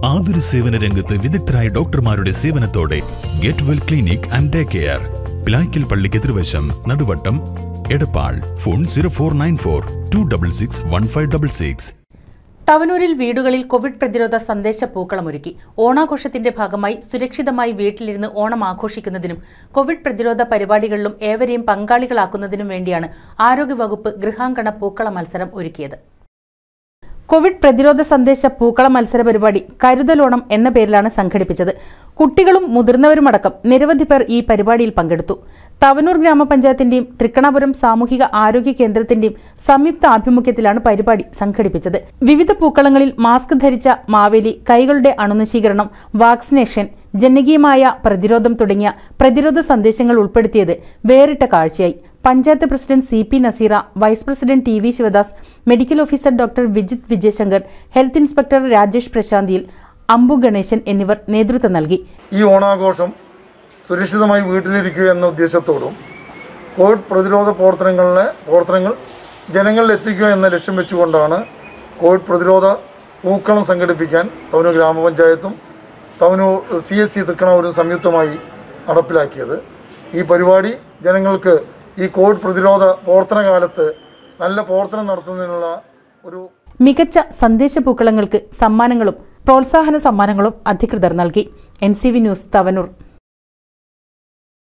ആതുര സേവന രംഗത്ത് വിദഗ്ധരായ ഡോക്ടർമാരുടെ സേവനത്തോടെ get well clinic and day care പിലായ്ക്കൽ പള്ളിക്ക് എതിർവശം Naduvattam Edappal phone zero four nine four two double six one five double six തവനൂരിൽ വീടുകളിൽ കോവിഡ് പ്രതിരോധ സന്ദേശ പൂക്കളമൊരുക്കി ഓണാഘോഷത്തിന്റെ ഭാഗമായി സുരക്ഷിതമായി വീട്ടിലിരുന്ന് ഓണം ആഘോഷിക്കുന്നതിനും കോവിഡ് പ്രതിരോധ പരിപാടികളിലും ഏവരെയും പങ്കാളികളാക്കുന്നതിനും വേണ്ടിയാണ് ആരോഗ്യവകുപ്പ് ഗൃഹാങ്കണ പൂക്കള മത്സരം ഒരുക്കിയത് കോവിഡ് പ്രതിരോധ സന്ദേശ പൂക്കള മത്സര പരിപാടി കരുതലോണം എന്ന പേരിലാണ് സംഘടിപ്പിച്ചത് കുട്ടികളും മുതിർന്നവരുമടക്കം നിരവധി പേർ ഈ പരിപാടിയിൽ പങ്കെടുത്തു തവനൂർ ഗ്രാമപഞ്ചായത്തിന്റെയും തൃക്കണാപുരം സാമൂഹിക ആരോഗ്യ കേന്ദ്രത്തിന്റെയും സംയുക്ത ആഭിമുഖ്യത്തിലാണ് പരിപാടി സംഘടിപ്പിച്ചത് വിവിധ പൂക്കളങ്ങളിൽ മാസ്ക് ധരിച്ച മാവേലി കൈകളുടെ അണുനശീകരണം വാക്സിനേഷൻ ജനകീയമായ പ്രതിരോധം തുടങ്ങിയ പ്രതിരോധ സന്ദേശങ്ങൾ ഉൾപ്പെടുത്തിയത് വേറിട്ട കാഴ്ചയായി panchayat president C P Naseera vice president T V Sivadas medical officer doctor Vijith Vijayasankar health inspector Rajesh പ്രശാന്തിയിൽ അമ്പു ഗണേശൻ എന്നിവർ നേതൃത്വം നൽകി ഈ ഓണാഘോഷം സുരക്ഷിതമായി വീട്ടിലിരിക്കുക എന്ന ഉദ്ദേശത്തോടും കോവിഡ് പ്രതിരോധ പ്രവർത്തനങ്ങളിലെ പ്രവർത്തനങ്ങൾ ജനങ്ങളിൽ എത്തിക്കുക എന്ന ലക്ഷ്യം വെച്ചുകൊണ്ടാണ് കോവിഡ് പ്രതിരോധ പൂക്കളം സംഘടിപ്പിക്കാൻ തവനൂർ ഗ്രാമപഞ്ചായത്തും തവനൂർ സി എസ് സി തൃക്കണാവൂരും സംയുക്തമായി നടപ്പിലാക്കിയത് ഈ പരിപാടി ജനങ്ങൾക്ക് ഈ കോവിഡ് പ്രതിരോധ പ്രവർത്തന കാലത്ത് നല്ല പ്രവർത്തനം നടത്തുന്നതിനുള്ള ഒരു മികച്ച സന്ദേശ പൂക്കളങ്ങൾക്ക് സമ്മാനങ്ങളും പ്രോത്സാഹന സമ്മാനങ്ങളും അധികൃതർ നൽകി N C V news Thavanur